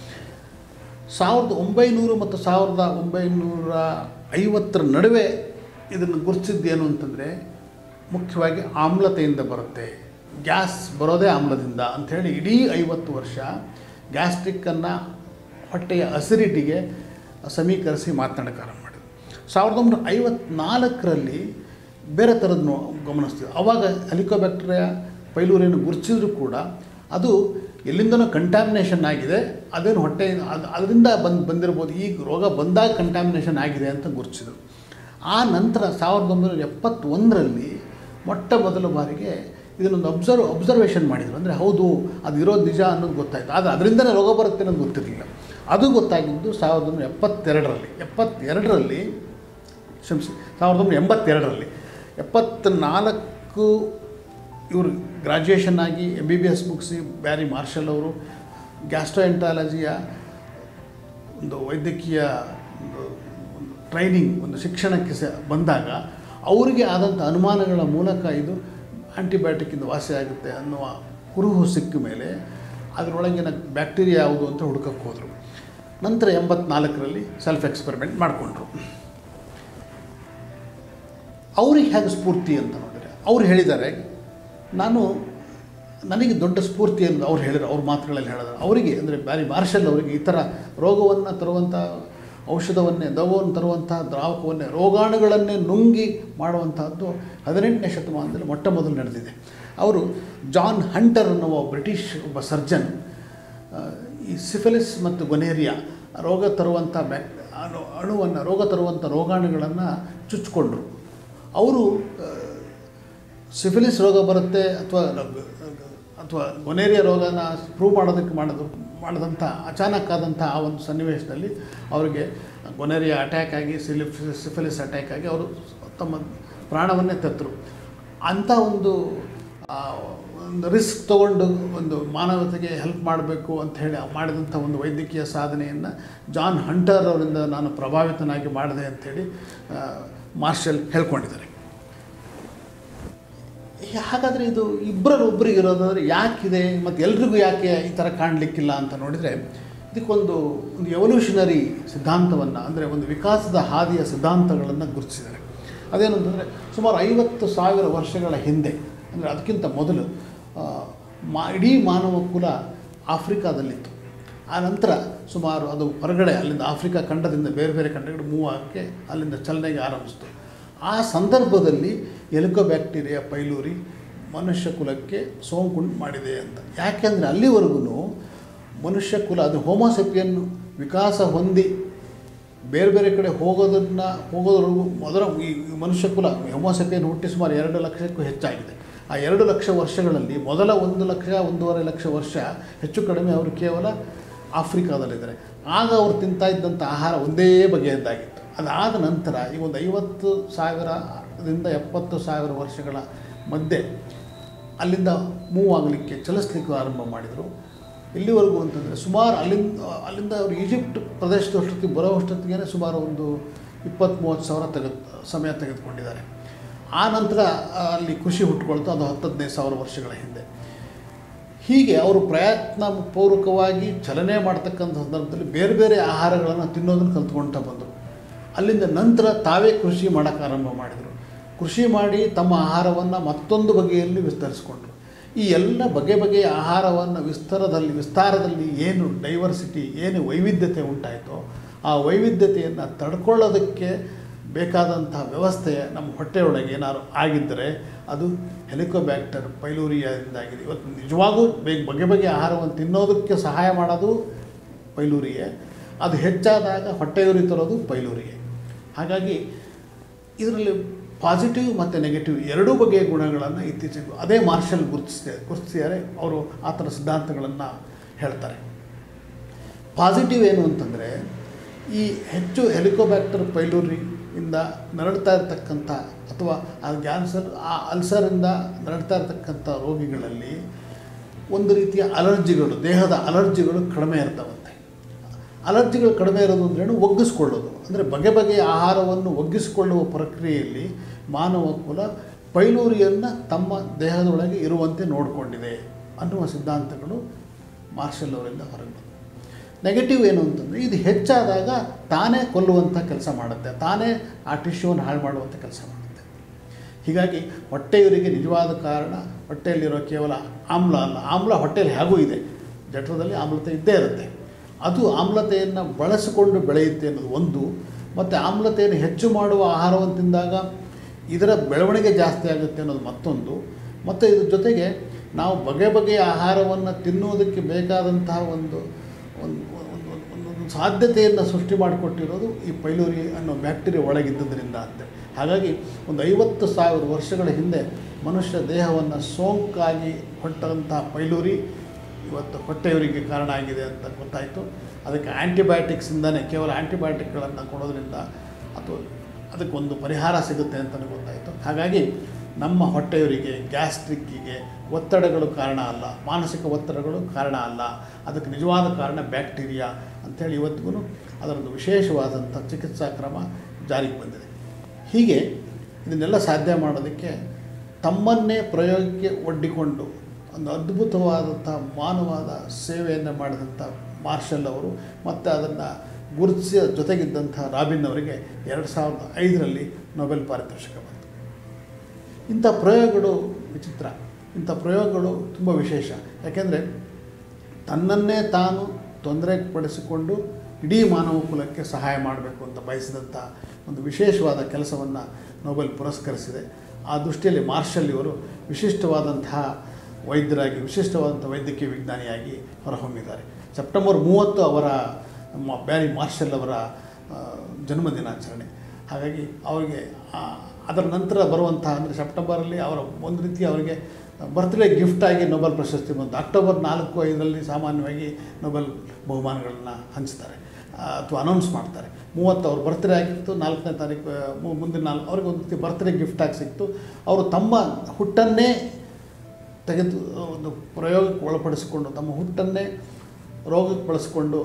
ಸಾವಿರದ ಒಂಬೈನೂರು ಮತ್ತು ಸಾವಿರದ ಒಂಬೈನೂರ ಐವತ್ತರ ನಡುವೆ ಇದನ್ನು ಗುರುತಿಸಿದ್ದೇನು ಅಂತಂದರೆ ಮುಖ್ಯವಾಗಿ ಆಮ್ಲತೆಯಿಂದ ಬರುತ್ತೆ ಗ್ಯಾಸ್ ಬರೋದೇ ಆಮ್ಲದಿಂದ ಅಂಥೇಳಿ ಇಡೀ ಐವತ್ತು ವರ್ಷ ಗ್ಯಾಸ್ಟ್ರಿಕ್ಕನ್ನು ಹೊಟ್ಟೆಯ ಅಸಿಡಿಟಿಗೆ ಸಮೀಕರಿಸಿ ಮಾತನಾಡಕ್ಕೆ ಆರಂಭ ಮಾಡಿದ್ರು ಸಾವಿರದ ಒಂಬೈನೂರ ಐವತ್ನಾಲ್ಕರಲ್ಲಿ ಬೇರೆ ಥರದ್ದು ನೋ ಗಮನಿಸ್ತೀವಿ ಆವಾಗ ಅಲಿಕೋಬ್ಯಾಕ್ಟೀರಿಯಾ ಪೈಲೂರಿಯನ್ನು ಗುರುತಿಸಿದ್ರು ಕೂಡ ಅದು ಎಲ್ಲಿಂದನೋ ಕಂಟ್ಯಾಮಿನೇಷನ್ ಆಗಿದೆ ಅದೇನು ಹೊಟ್ಟೆ ಅದು ಅದರಿಂದ ಬಂದು ಬಂದಿರ್ಬೋದು ಈಗ ರೋಗ ಬಂದಾಗ ಕಂಟ್ಯಾಮಿನೇಷನ್ ಆಗಿದೆ ಅಂತ ಗುರುತಿಸಿದ್ರು ಆ ನಂತರ ಸಾವಿರದ ಒಂಬೈನೂರ ಎಪ್ಪತ್ತೊಂದರಲ್ಲಿ ಮೊಟ್ಟ ಮೊದಲ ಬಾರಿಗೆ ಇದನ್ನೊಂದು ಅಬ್ಸರ್ವ್ ಅಬ್ಸರ್ವೇಷನ್ ಮಾಡಿದರು ಅಂದರೆ ಹೌದು ಅದು ಇರೋದು ನಿಜ ಅನ್ನೋದು ಗೊತ್ತಾಯಿತು ಆದರೆ ಅದರಿಂದನೇ ರೋಗ ಬರುತ್ತೆ ಅನ್ನೋದು ಗೊತ್ತಿರಲಿಲ್ಲ ಅದು ಗೊತ್ತಾಗಿದ್ದು ಸಾವಿರದ ಒಂಬೈನೂರ ಎಪ್ಪತ್ತೆರಡರಲ್ಲಿ ಎಪ್ಪತ್ತೆರಡರಲ್ಲಿ ಕ್ಷಮಿಸಿ ಸಾವಿರದ ಒಂಬೈನೂರ ಎಂಬತ್ತೆರಡರಲ್ಲಿ ಎಪ್ಪತ್ನಾಲ್ಕು ಇವರು ಗ್ರಾಜ್ಯುಯೇಷನ್ ಆಗಿ ಎಮ್ ಬಿ ಬಿ ಎಸ್ ಮುಗಿಸಿ ಬ್ಯಾರಿ ಮಾರ್ಷಲ್ ಅವರು ಗ್ಯಾಸ್ಟ್ರೋಎಂಟಾಲಜಿಯ ಒಂದು ವೈದ್ಯಕೀಯ ಒಂದು ಒಂದು ಟ್ರೈನಿಂಗ್ ಒಂದು ಶಿಕ್ಷಣಕ್ಕೆ ಸ ಬಂದಾಗ ಅವರಿಗೆ ಆದಂಥ ಅನುಮಾನಗಳ ಮೂಲಕ ಇದು ಆಂಟಿಬಯೋಟಿಕ್ಕಿಂದ ವಾಸಿಯಾಗುತ್ತೆ ಅನ್ನುವ ಕುರುಹು ಸಿಕ್ಕ ಮೇಲೆ ಅದರೊಳಗಿನ ಬ್ಯಾಕ್ಟೀರಿಯಾ ಯಾವುದು ಅಂತ ಹುಡುಕಕ್ಕೆ ಹೋದರು ನಂತರ ಎಂಬತ್ನಾಲ್ಕರಲ್ಲಿ ಸೆಲ್ಫ್ ಎಕ್ಸ್ಪೆರಿಮೆಂಟ್ ಮಾಡಿಕೊಂಡ್ರು ಅವ್ರಿಗೆ ಹೇಗೆ ಸ್ಫೂರ್ತಿ ಅಂತ ನೋಡಿದರೆ ಅವ್ರು ಹೇಳಿದ್ದಾರೆ ನಾನು ನನಗೆ ದೊಡ್ಡ ಸ್ಫೂರ್ತಿ ಎಂದು ಅವ್ರು ಹೇಳಿದ್ರು ಅವ್ರ ಮಾತುಗಳಲ್ಲಿ ಹೇಳಿದ್ರು ಅವರಿಗೆ ಅಂದರೆ ಬ್ಯಾರಿ ಮಾರ್ಷಲ್ ಅವರಿಗೆ ಈ ಥರ ರೋಗವನ್ನು ತರುವಂಥ ಔಷಧವನ್ನೇ ದವವನ್ನು ತರುವಂಥ ದ್ರಾವಕವನ್ನೇ ರೋಗಾಣುಗಳನ್ನೇ ನುಂಗಿ ಮಾಡುವಂತಹದ್ದು ಹದಿನೆಂಟನೇ ಶತಮಾನದಲ್ಲಿ ಮೊಟ್ಟ ಮೊದಲು ನಡೆದಿದೆ ಅವರು ಜಾನ್ ಹಂಟರ್ ಅನ್ನುವ ಬ್ರಿಟಿಷ್ ಒಬ್ಬ ಸರ್ಜನ್ ಆ, ಈ ಸಿಫಿಲಿಸ್ ಮತ್ತು ಗೊನೇರಿಯಾ ರೋಗ ತರುವಂಥ ಬ್ಯಾಕ್ ಅಣು ಅಣುವನ್ನು ರೋಗ ತರುವಂಥ ರೋಗಾಣುಗಳನ್ನು ಚುಚ್ಚಿಕೊಂಡ್ರು ಅವರು ಸಿಫಿಲಿಸ್ ರೋಗ ಬರುತ್ತೆ ಅಥವಾ ಅಥವಾ ಗೊನೇರಿಯಾ ರೋಗನ ಪ್ರೂವ್ ಮಾಡೋದಕ್ಕೆ ಮಾಡೋದು ಮಾಡಿದಂಥ ಅಚಾನಕ್ ಆದಂಥ ಆ ಒಂದು ಸನ್ನಿವೇಶದಲ್ಲಿ ಅವರಿಗೆ ಗೊನೇರಿಯಾ ಅಟ್ಯಾಕ್ ಆಗಿ ಸಿಲಿಫ್ ಸಿಫಿಲಿಸ್ ಅಟ್ಯಾಕ್ ಆಗಿ ಅವರು ತಮ್ಮ ಪ್ರಾಣವನ್ನೇ ತೆತ್ತರು ಅಂಥ ಒಂದು ಆ, ಒಂದು ರಿಸ್ಕ್ ತಗೊಂಡು ಒಂದು ಮಾನವತೆಗೆ ಹೆಲ್ಪ್ ಮಾಡಬೇಕು ಅಂತ ಹೇಳಿ ಮಾಡಿದಂಥ ಒಂದು ವೈದ್ಯಕೀಯ ಸಾಧನೆಯನ್ನು ಜಾನ್ ಹಂಟರ್ ಅವರಿಂದ ನಾನು ಪ್ರಭಾವಿತನಾಗಿ ಮಾಡಿದೆ ಅಂಥೇಳಿ ಆ, ಮಾರ್ಷಲ್ ಹೇಳ್ಕೊಂಡಿದ್ದಾರೆ ಹಾಗಾದರೆ ಇದು ಇಬ್ಬರಲ್ಲಿ ಒಬ್ಬರಿಗೆ ಇರೋದಾದ್ರೆ ಯಾಕಿದೆ ಮತ್ತು ಎಲ್ರಿಗೂ ಯಾಕೆ ಈ ಥರ ಕಾಣಲಿಕ್ಕಿಲ್ಲ ಅಂತ ನೋಡಿದರೆ ಇದಕ್ಕೊಂದು ಒಂದು ಎವಲ್ಯೂಷನರಿ ಸಿದ್ಧಾಂತವನ್ನು ಅಂದರೆ ಒಂದು ವಿಕಾಸದ ಹಾದಿಯ ಸಿದ್ಧಾಂತಗಳನ್ನು ಗುರುತಿಸಿದ್ದಾರೆ ಅದೇನು ಅಂತಂದರೆ ಸುಮಾರು ಐವತ್ತು ಸಾವಿರ ವರ್ಷಗಳ ಹಿಂದೆ ಅಂದರೆ ಅದಕ್ಕಿಂತ ಮೊದಲು ಆ, ಮಾ ಇಡೀ ಮಾನವ ಕುಲ ಆಫ್ರಿಕಾದಲ್ಲಿತ್ತು ಆ ನಂತರ ಸುಮಾರು ಅದು ಹೊರಗಡೆ ಅಲ್ಲಿಂದ ಆಫ್ರಿಕಾ ಖಂಡದಿಂದ ಬೇರೆ ಬೇರೆ ಖಂಡಗಳು ಮೂವ್ ಆಗೋಕ್ಕೆ ಅಲ್ಲಿಂದ ಚಲನೆಗೆ ಆರಂಭಿಸ್ತು ಆ ಸಂದರ್ಭದಲ್ಲಿ ಎಲಿಕೋಬ್ಯಾಕ್ಟೀರಿಯಾ ಪೈಲೂರಿ ಮನುಷ್ಯ ಕುಲಕ್ಕೆ ಸೋಂಕುಂಟು ಮಾಡಿದೆ ಅಂತ ಯಾಕೆಂದರೆ ಅಲ್ಲಿವರೆಗೂ ಮನುಷ್ಯ ಕುಲ ಅದು ಹೋಮೋಸೆಪಿಯನ್ ವಿಕಾಸ ಹೊಂದಿ ಬೇರೆ ಬೇರೆ ಕಡೆ ಹೋಗೋದನ್ನು ಹೋಗೋದ್ರಿಗೂ ಮೊದಲ ಈ ಮನುಷ್ಯ ಕುಲ ಹೋಮೋಸೆಪಿಯನ್ ಹುಟ್ಟಿ ಸುಮಾರು ಎರಡು ಲಕ್ಷಕ್ಕೂ ಹೆಚ್ಚಾಗಿದೆ ಆ ಎರಡು ಲಕ್ಷ ವರ್ಷಗಳಲ್ಲಿ ಮೊದಲ ಒಂದು ಲಕ್ಷ ಒಂದೂವರೆ ಲಕ್ಷ ವರ್ಷ ಹೆಚ್ಚು ಕಡಿಮೆ ಅವರು ಕೇವಲ ಆಫ್ರಿಕಾದಲ್ಲಿದ್ದಾರೆ ಆಗ ಅವರು ತಿಂತಾ ಇದ್ದಂಥ ಆಹಾರ ಒಂದೇ ಬಗೆಯದ್ದಾಗಿತ್ತು ಅದಾದ ನಂತರ ಈ ಒಂದು ಐವತ್ತು ಸಾವಿರದಿಂದ ಎಪ್ಪತ್ತು ಸಾವಿರ ವರ್ಷಗಳ ಮಧ್ಯೆ ಅಲ್ಲಿಂದ ಮೂವ್ ಆಗಲಿಕ್ಕೆ ಚಲಿಸ್ಲಿಕ್ಕೆ ಆರಂಭ ಮಾಡಿದರು ಎಲ್ಲಿವರೆಗೂ ಅಂತಂದರೆ ಸುಮಾರು ಅಲ್ಲಿಂದ ಅಲ್ಲಿಂದ ಅವರು ಈಜಿಪ್ಟ್ ಪ್ರದೇಶದಷ್ಟೊತ್ತಿಗೆ ಬರೋ ಅಷ್ಟೊತ್ತಿಗೆ ಸುಮಾರು ಒಂದು ಇಪ್ಪತ್ತು ಮೂವತ್ತು ಸಾವಿರ ತೆಗೆದು ಸಮಯ ತೆಗೆದುಕೊಂಡಿದ್ದಾರೆ ಆ ನಂತರ ಆ, ಅಲ್ಲಿ ಕೃಷಿ ಹುಟ್ಟುಕೊಳ್ತು ಅದು ಹತ್ತು ಹದಿನೈದು ಸಾವಿರ ವರ್ಷಗಳ ಹಿಂದೆ ಹೀಗೆ ಅವರು ಪ್ರಯತ್ನ ಪೂರ್ವಕವಾಗಿ ಚಲನೆ ಮಾಡ್ತಕ್ಕಂಥ ಸಂದರ್ಭದಲ್ಲಿ ಬೇರೆ ಬೇರೆ ಆಹಾರಗಳನ್ನು ತಿನ್ನೋದನ್ನು ಕಲ್ತ್ಕೊಳ್ತಾ ಬಂದರು ಅಲ್ಲಿಂದ ನಂತರ ತಾವೇ ಕೃಷಿ ಮಾಡೋಕ್ಕೆ ಆರಂಭ ಮಾಡಿದರು ಕೃಷಿ ಮಾಡಿ ತಮ್ಮ ಆಹಾರವನ್ನು ಮತ್ತೊಂದು ಬಗೆಯಲ್ಲಿ ವಿಸ್ತರಿಸಿಕೊಂಡ್ರು ಈ ಎಲ್ಲ ಬಗೆ ಬಗೆಯ ಆಹಾರವನ್ನು ವಿಸ್ತಾರದಲ್ಲಿ ವಿಸ್ತಾರದಲ್ಲಿ ಏನು ಡೈವರ್ಸಿಟಿ ಏನು ವೈವಿಧ್ಯತೆ ಉಂಟಾಯಿತೋ ಆ ವೈವಿಧ್ಯತೆಯನ್ನು ತಡ್ಕೊಳ್ಳೋದಕ್ಕೆ ಬೇಕಾದಂಥ ವ್ಯವಸ್ಥೆ ನಮ್ಮ ಹೊಟ್ಟೆಯೊಳಗೆ ಏನಾದ್ರು ಆಗಿದ್ದರೆ ಅದು ಹೆಲಿಕೋಬ್ಯಾಕ್ಟರ್ ಪೈಲೂರಿಯಾದಿಂದಾಗಿದೆ ಇವತ್ತು ನಿಜವಾಗೂ ಬೇಗ ಬಗೆ ಬಗೆ ಆಹಾರವನ್ನು ತಿನ್ನೋದಕ್ಕೆ ಸಹಾಯ ಮಾಡೋದು ಪೈಲೂರಿಯೇ ಅದು ಹೆಚ್ಚಾದಾಗ ಹೊಟ್ಟೆಯುರಿ ತರೋದು ಪೈಲೂರಿಯೇ ಹಾಗಾಗಿ ಇದರಲ್ಲಿ ಪಾಸಿಟಿವ್ ಮತ್ತು ನೆಗೆಟಿವ್ ಎರಡೂ ಬಗೆಯ ಗುಣಗಳನ್ನು ಇತ್ತೀಚೆಗೆ ಅದೇ ಮಾರ್ಷಲ್ ಗುರುತಿಸ್ತಾ ಗುರುತಿಸಿದ್ದಾರೆ ಅವರು ಆ ಥರ ಸಿದ್ಧಾಂತಗಳನ್ನು ಹೇಳ್ತಾರೆ ಪಾಸಿಟಿವ್ ಏನು ಅಂತಂದರೆ ಈ ಹೆಚ್ಚು ಹೆಲಿಕೋಬ್ಯಾಕ್ಟರ್ ಪೈಲೂರಿಯಿಂದ ನರಳ್ತಾ ಇರತಕ್ಕಂಥ ಅಥವಾ ಆ ಕ್ಯಾನ್ಸರ್ ಆ ಅಲ್ಸರಿಂದ ನರಳ್ತಾ ಇರತಕ್ಕಂಥ ರೋಗಿಗಳಲ್ಲಿ ಒಂದು ರೀತಿಯ ಅಲರ್ಜಿಗಳು ದೇಹದ ಅಲರ್ಜಿಗಳು ಕಡಿಮೆ ಇರ್ತವಂತೆ ಅಲರ್ಜಿಗಳು ಕಡಿಮೆ ಇರೋದು ಅಂದ್ರೇನು ಒಗ್ಗಿಸ್ಕೊಳ್ಳೋದು ಅಂದರೆ ಬಗೆ ಬಗೆಯ ಆಹಾರವನ್ನು ಒಗ್ಗಿಸಿಕೊಳ್ಳುವ ಪ್ರಕ್ರಿಯೆಯಲ್ಲಿ ಮಾನವ ಕುಲ ಪೈಲೂರಿಯನ್ನು ತಮ್ಮ ದೇಹದೊಳಗೆ ಇರುವಂತೆ ನೋಡಿಕೊಂಡಿದೆ ಅನ್ನುವ ಸಿದ್ಧಾಂತಗಳು ಮಾರ್ಷಲ್ ಅವರಿಂದ ಹೊರಗೆ ಬಂದವು ನೆಗೆಟಿವ್ ಏನು ಅಂತಂದರೆ ಇದು ಹೆಚ್ಚಾದಾಗ ತಾನೇ ಕೊಲ್ಲುವಂಥ ಕೆಲಸ ಮಾಡುತ್ತೆ ತಾನೇ ಆ ಟಿಶ್ಯೂವನ್ನು ಹಾಳು ಮಾಡುವಂಥ ಕೆಲಸ ಮಾಡುತ್ತೆ ಹೀಗಾಗಿ ಹೊಟ್ಟೆಯವರಿಗೆ ನಿಜವಾದ ಕಾರಣ ಹೊಟ್ಟೆಯಲ್ಲಿರೋ ಕೇವಲ ಆಮ್ಲ ಅಲ್ಲ ಆಮ್ಲ ಹೊಟ್ಟೆಯಲ್ಲಿ ಹೇಗೂ ಇದೆ ಜಠರದಲ್ಲಿ ಆಮ್ಲತೆ ಇದ್ದೇ ಇರುತ್ತೆ ಅದು ಆಮ್ಲತೆಯನ್ನು ಬಳಸಿಕೊಂಡು ಬೆಳೆಯುತ್ತೆ ಅನ್ನೋದು ಒಂದು ಮತ್ತು ಆಮ್ಲತೆಯನ್ನು ಹೆಚ್ಚು ಮಾಡುವ ಆಹಾರವನ್ನು ತಿಂದಾಗ ಇದರ ಬೆಳವಣಿಗೆ ಜಾಸ್ತಿ ಆಗುತ್ತೆ ಅನ್ನೋದು ಮತ್ತೊಂದು ಮತ್ತು ಇದ್ರ ಜೊತೆಗೆ ನಾವು ಬಗೆ ಬಗೆಯ ಆಹಾರವನ್ನು ತಿನ್ನುವುದಕ್ಕೆ ಬೇಕಾದಂತಹ ಒಂದು ಒಂದು ಒಂದು ಒಂದು ಒಂದು ಸಾಧ್ಯತೆಯನ್ನು ಸೃಷ್ಟಿ ಮಾಡಿಕೊಟ್ಟಿರೋದು ಈ ಪೈಲೂರಿ ಅನ್ನೋ ಬ್ಯಾಕ್ಟೀರಿಯಾ ಒಳಗಿದ್ದದ್ರಿಂದ ಅಂತ ಹಾಗಾಗಿ ಒಂದು ಐವತ್ತು ಸಾವಿರ ವರ್ಷಗಳ ಹಿಂದೆ ಮನುಷ್ಯ ದೇಹವನ್ನು ಸೋಂಕಾಗಿ ಹೊಟ್ಟಂಥ ಪೈಲೂರಿ ಇವತ್ತು ಹೊಟ್ಟೆಯವರಿಗೆ ಕಾರಣ ಆಗಿದೆ ಅಂತ ಗೊತ್ತಾಯಿತು ಅದಕ್ಕೆ ಆ್ಯಂಟಿಬಯೋಟಿಕ್ಸಿಂದನೇ ಕೇವಲ ಆ್ಯಂಟಿಬಯೋಟಿಕ್ಗಳನ್ನು ಕೊಡೋದ್ರಿಂದ ಅಥವಾ ಅದಕ್ಕೊಂದು ಪರಿಹಾರ ಸಿಗುತ್ತೆ ಅಂತಲೇ ಗೊತ್ತಾಯಿತು ಹಾಗಾಗಿ ನಮ್ಮ ಹೊಟ್ಟೆಯವರಿಗೆ ಗ್ಯಾಸ್ಟ್ರಿಕ್ಕಿಗೆ ಒತ್ತಡಗಳು ಕಾರಣ ಅಲ್ಲ ಮಾನಸಿಕ ಒತ್ತಡಗಳು ಕಾರಣ ಅಲ್ಲ ಅದಕ್ಕೆ ನಿಜವಾದ ಕಾರಣ ಬ್ಯಾಕ್ಟೀರಿಯಾ ಅಂಥೇಳಿ ಇವತ್ತಿಗೂ ಅದರದ್ದು ವಿಶೇಷವಾದಂಥ ಚಿಕಿತ್ಸಾ ಕ್ರಮ ಜಾರಿಗೆ ಬಂದಿದೆ ಹೀಗೆ ಇದನ್ನೆಲ್ಲ ಸಾಧ್ಯ ಮಾಡೋದಕ್ಕೆ ತಮ್ಮನ್ನೇ ಪ್ರಯೋಗಕ್ಕೆ ಒಡ್ಡಿಕೊಂಡು ಒಂದು ಅದ್ಭುತವಾದಂಥ ಮಾನವಾದ ಸೇವೆಯನ್ನು ಮಾಡಿದಂಥ ಮಾರ್ಷಲ್ ಅವರು ಮತ್ತು ಅದನ್ನು ಗುರುತಿಸಿದ ಜೊತೆಗಿದ್ದಂಥ ರಾಬಿನ್ ಅವರಿಗೆ ಎರಡು ಸಾವಿರದ ಐದರಲ್ಲಿ ನೊಬೆಲ್ ಪಾರಿತೋಷಿಕ ಬಂತು ಇಂಥ ಪ್ರಯೋಗಗಳು ವಿಚಿತ್ರ ಇಂಥ ಪ್ರಯೋಗಗಳು ತುಂಬ ವಿಶೇಷ ಯಾಕೆಂದರೆ ತನ್ನನ್ನೇ ತಾನು ತೊಂದರೆಪಡಿಸಿಕೊಂಡು ಇಡೀ ಮಾನವ ಕುಲಕ್ಕೆ ಸಹಾಯ ಮಾಡಬೇಕು ಅಂತ ಬಯಸಿದಂಥ ಒಂದು ವಿಶೇಷವಾದ ಕೆಲಸವನ್ನು ನೊಬೆಲ್ ಪುರಸ್ಕರಿಸಿದೆ ಆ ದೃಷ್ಟಿಯಲ್ಲಿ ಮಾರ್ಷಲ್ ಇವರು ವಿಶಿಷ್ಟವಾದಂತಹ ವೈದ್ಯರಾಗಿ ವಿಶಿಷ್ಟವಾದಂಥ ವೈದ್ಯಕೀಯ ವಿಜ್ಞಾನಿಯಾಗಿ ಹೊರಹೊಮ್ಮಿದ್ದಾರೆ ಸೆಪ್ಟೆಂಬರ್ ಮೂವತ್ತು ಅವರ ನಮ್ಮ ಬ್ಯಾರಿ ಮಾರ್ಷಲ್ ಅವರ ಆ, ಜನ್ಮ ದಿನಾಚರಣೆ ಹಾಗಾಗಿ ಅವರಿಗೆ ಆ, ಅದರ ನಂತರ ಬರುವಂಥ ಅಂದರೆ ಸೆಪ್ಟೆಂಬರಲ್ಲಿ ಅವರ ಒಂದು ರೀತಿ ಅವರಿಗೆ ಬರ್ತ್ಡೇ ಗಿಫ್ಟಾಗಿ ನೊಬೆಲ್ ಪ್ರಶಸ್ತಿ ಬಂತು ಅಕ್ಟೋಬರ್ ನಾಲ್ಕು ಐದರಲ್ಲಿ ಸಾಮಾನ್ಯವಾಗಿ ನೊಬೆಲ್ ಬಹುಮಾನಗಳನ್ನು ಹಂಚ್ತಾರೆ ಅಥವಾ ಅನೌನ್ಸ್ ಮಾಡ್ತಾರೆ ಮೂವತ್ತು ಅವ್ರ ಬರ್ತ್ಡೇ ಆಗಿತ್ತು ನಾಲ್ಕನೇ ತಾರೀಕು ಆ, ಮು- ಮುಂದಿನ ನಾಲ್ಕು ಅವ್ರಿಗೆ ಒಂದು ರೀತಿ ಬರ್ತ್ಡೇ ಗಿಫ್ಟಾಗಿ ಸಿಕ್ತು ಅವರು ತಮ್ಮ ಹುಟ್ಟನ್ನೇ ತೆಗೆದು ಒಂದು ಪ್ರಯೋಗಕ್ಕೆ ಒಳಪಡಿಸಿಕೊಂಡು ತಮ್ಮ ಹುಟ್ಟನ್ನೇ ರೋಗಕ್ಕೆ ಬಳಸಿಕೊಂಡು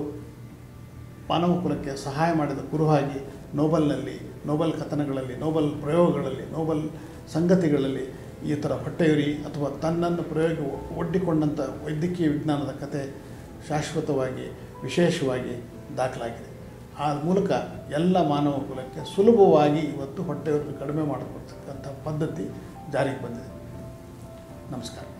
ಮಾನವ ಕುಲಕ್ಕೆ ಸಹಾಯ ಮಾಡಿದ ಕುರುಹಾಗಿ ನೋಬಲ್ನಲ್ಲಿ ನೋಬಲ್ ಕಥನಗಳಲ್ಲಿ ನೋಬಲ್ ಪ್ರಯೋಗಗಳಲ್ಲಿ ನೋಬಲ್ ಸಂಗತಿಗಳಲ್ಲಿ ಈ ಥರ ಹೊಟ್ಟೆಯುರಿ ಅಥವಾ ತನ್ನನ್ನು ಪ್ರಯೋಗ ಒಡ್ಡಿಕೊಂಡಂಥ ವೈದ್ಯಕೀಯ ವಿಜ್ಞಾನದ ಕತೆ ಶಾಶ್ವತವಾಗಿ ವಿಶೇಷವಾಗಿ ದಾಖಲಾಗಿದೆ ಆ ಮೂಲಕ ಎಲ್ಲ ಮಾನವ ಕುಲಕ್ಕೆ ಸುಲಭವಾಗಿ ಇವತ್ತು ಹೊಟ್ಟೆಯುರಿ ಕಡಿಮೆ ಮಾಡಿಕೊಡ್ತಕ್ಕಂಥ ಪದ್ಧತಿ ಜಾರಿಗೆ ಬಂದಿದೆ ನಮಸ್ಕಾರ